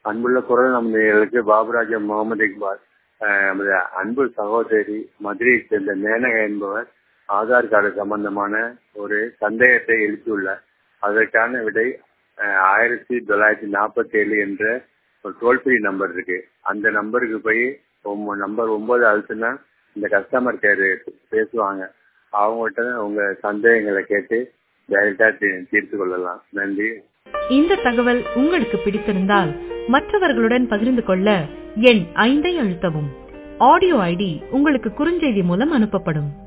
அன்புள்ள குரல் நம்மளுக்கு பாபுராஜா முகமது இக்பால் அஹ், நமது அன்பு சகோதரி மதுரையைச் சேர்ந்த மேனகா என்பவர் ஆதார் கார்டு சம்பந்தமான ஒரு சந்தேகத்தை எழுப்பியுள்ளார் அதற்கான விடை அஹ், ஆயிரத்தி தொள்ளாயிரத்தி நாற்பத்தி ஏழு என்ற ஒரு டோல் ஃப்ரீ நம்பர் இருக்கு அந்த நம்பருக்கு போய் ஒம்ப- நம்பர் ஒன்பது அழுத்துனா இந்த கஸ்டமர் கேர் பேசுவாங்க அவங்ககிட்ட உங்க சந்தேகங்களை கேட்டு டைரக்டா தீர்த்து கொள்ளலாம் நன்றி இந்த தகவல் உங்களுக்கு பிடித்திருந்தால் மற்றவர்களுடன் பகிர்ந்து கொள்ள எண் ஐந்தை அழுத்தவும் ஆடியோ ஐடி உங்களுக்கு குறுஞ்செய்தி மூலம் அனுப்பப்படும்